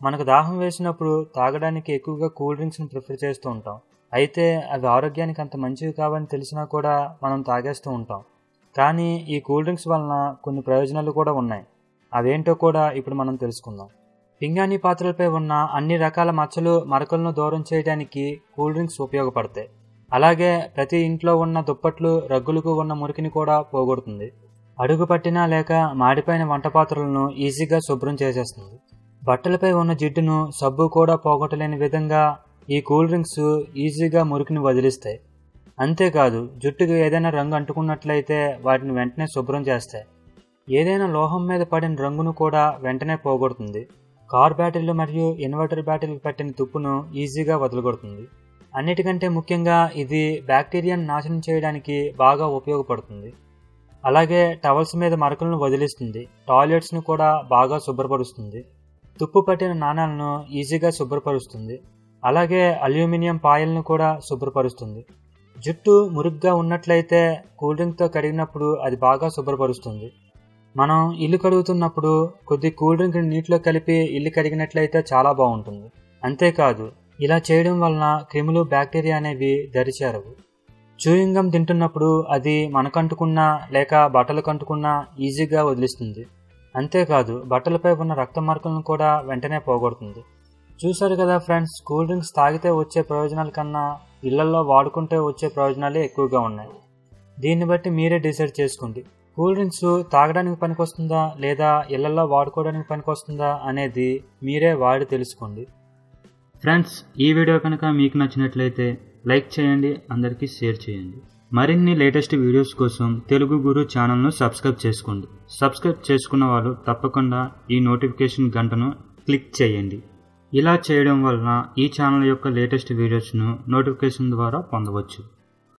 మనకు దాహం వేసినప్పుడు తాగడానికి ఎక్కువగా కూల్ డ్రింక్స్ని ప్రిఫర్ చేస్తూ ఉంటాం అయితే అవి ఆరోగ్యానికి అంత మంచివి కావని తెలిసినా కూడా మనం తాగేస్తూ ఉంటాం కానీ ఈ కూల్ డ్రింక్స్ వలన కొన్ని ప్రయోజనాలు కూడా ఉన్నాయి అవేంటో కూడా ఇప్పుడు మనం తెలుసుకుందాం పింగాణి పాత్రలపై ఉన్న అన్ని రకాల మచ్చలు మరకలను దూరం చేయడానికి కూల్ డ్రింక్స్ ఉపయోగపడతాయి అలాగే ప్రతి ఇంట్లో ఉన్న దుప్పట్లు రగ్గులకు ఉన్న మురికిని కూడా పోగొడుతుంది అడుగు పట్టినా లేక మాడిపోయిన వంట పాత్రలను ఈజీగా శుభ్రం చేసేస్తుంది బట్టలపై ఉన్న జిడ్డును సబ్బు కూడా పోగొట్టలేని విధంగా ఈ కూల్ డ్రింక్స్ ఈజీగా మురికిని వదిలిస్తాయి అంతేకాదు జుట్టుకు ఏదైనా రంగు అంటుకున్నట్లయితే వాటిని వెంటనే శుభ్రం చేస్తాయి ఏదైనా లోహం మీద పడిన రంగును కూడా వెంటనే పోగొడుతుంది కార్ బ్యాటరీలు మరియు ఇన్వర్టర్ బ్యాటరీలకు పట్టిన తుప్పును ఈజీగా వదలగొడుతుంది అన్నిటికంటే ముఖ్యంగా ఇది బ్యాక్టీరియాను నాశనం చేయడానికి బాగా ఉపయోగపడుతుంది అలాగే టవల్స్ మీద మరకలను వదిలిస్తుంది టాయిలెట్స్ను కూడా బాగా శుభ్రపరుస్తుంది తుప్పు పట్టిన నాణాలను ఈజీగా శుభ్రపరుస్తుంది అలాగే అల్యూమినియం పాయలను కూడా శుభ్రపరుస్తుంది జుట్టు మురుగ్గా ఉన్నట్లయితే కూల్ డ్రింక్తో కడిగినప్పుడు అది బాగా శుభ్రపరుస్తుంది మనం ఇల్లు కడుగుతున్నప్పుడు కొద్ది కూల్ డ్రింక్ నీటిలో కలిపి ఇల్లు కడిగినట్లయితే చాలా బాగుంటుంది అంతేకాదు ఇలా చేయడం వలన క్రిములు బ్యాక్టీరియా అనేవి దరిచేరవు చూయింగం తింటున్నప్పుడు అది మనకంటుకున్నా లేక బట్టలు కంటుకున్నా ఈజీగా వదిలిస్తుంది అంతేకాదు బట్టలపై ఉన్న రక్త మార్కులను కూడా వెంటనే పోగొడుతుంది చూసారు కదా ఫ్రెండ్స్ కూల్ డ్రింక్స్ తాగితే వచ్చే ప్రయోజనాల కన్నా ఇళ్లలో వాడుకుంటే వచ్చే ప్రయోజనాలే ఎక్కువగా ఉన్నాయి దీన్ని బట్టి మీరే డిసైడ్ చేసుకోండి కూల్ డ్రింక్స్ తాగడానికి పనికొస్తుందా లేదా ఇళ్లలో వాడుకోవడానికి పనికొస్తుందా అనేది మీరే వాడి తెలుసుకోండి ఫ్రెండ్స్ ఈ వీడియో కనుక మీకు నచ్చినట్లయితే లైక్ చేయండి అందరికీ షేర్ చేయండి మరిన్ని లేటెస్ట్ వీడియోస్ కోసం తెలుగు గురు ఛానల్ను సబ్స్క్రైబ్ చేసుకోండి సబ్స్క్రైబ్ చేసుకున్న వాళ్ళు తప్పకుండా ఈ నోటిఫికేషన్ గంటను క్లిక్ చేయండి ఇలా చేయడం వలన ఈ ఛానల్ యొక్క లేటెస్ట్ వీడియోస్ను నోటిఫికేషన్ ద్వారా పొందవచ్చు